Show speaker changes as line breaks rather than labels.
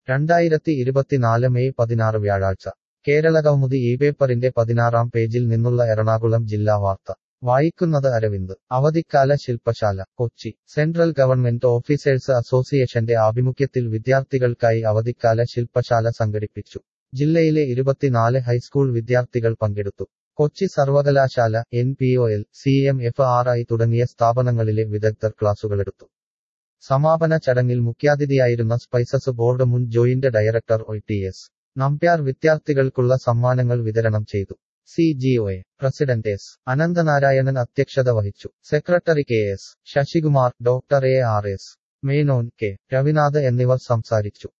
രണ്ടായിരത്തി ഇരുപത്തിനാല് മെയ് പതിനാറ് വ്യാഴാഴ്ച കേരളകൗമുദി ഈ പേപ്പറിന്റെ പതിനാറാം പേജിൽ നിന്നുള്ള എറണാകുളം ജില്ലാ വാർത്ത വായിക്കുന്നത് അരവിന്ദ് അവധിക്കാല ശില്പശാല കൊച്ചി സെൻട്രൽ ഗവൺമെന്റ് ഓഫീസേഴ്സ് അസോസിയേഷന്റെ ആഭിമുഖ്യത്തിൽ വിദ്യാർത്ഥികൾക്കായി അവധിക്കാല ശില്പശാല സംഘടിപ്പിച്ചു ജില്ലയിലെ ഇരുപത്തിനാല് ഹൈസ്കൂൾ വിദ്യാർത്ഥികൾ പങ്കെടുത്തു കൊച്ചി സർവകലാശാല N P O L C M F R I തുടങ്ങിയ സ്ഥാപനങ്ങളിലെ വിദഗ്ധർ ക്ലാസുകളെടുത്തു സമാപന ചടങ്ങിൽ മുഖ്യാതിഥിയായിരുന്ന സ്പൈസസ് ബോർഡ് മുൻ joint director O T S Nambiar വിദ്യാർത്ഥികൾക്കുള്ള സമ്മാനങ്ങൾ വിതരണം ചെയ്തു C G O A president S Ananthanarayanan അധ്യക്ഷത വഹിച്ചു secretary K S Sasikumar doctor A R S Menon K Ravinath എന്നിവർ സംസാരിച്ചു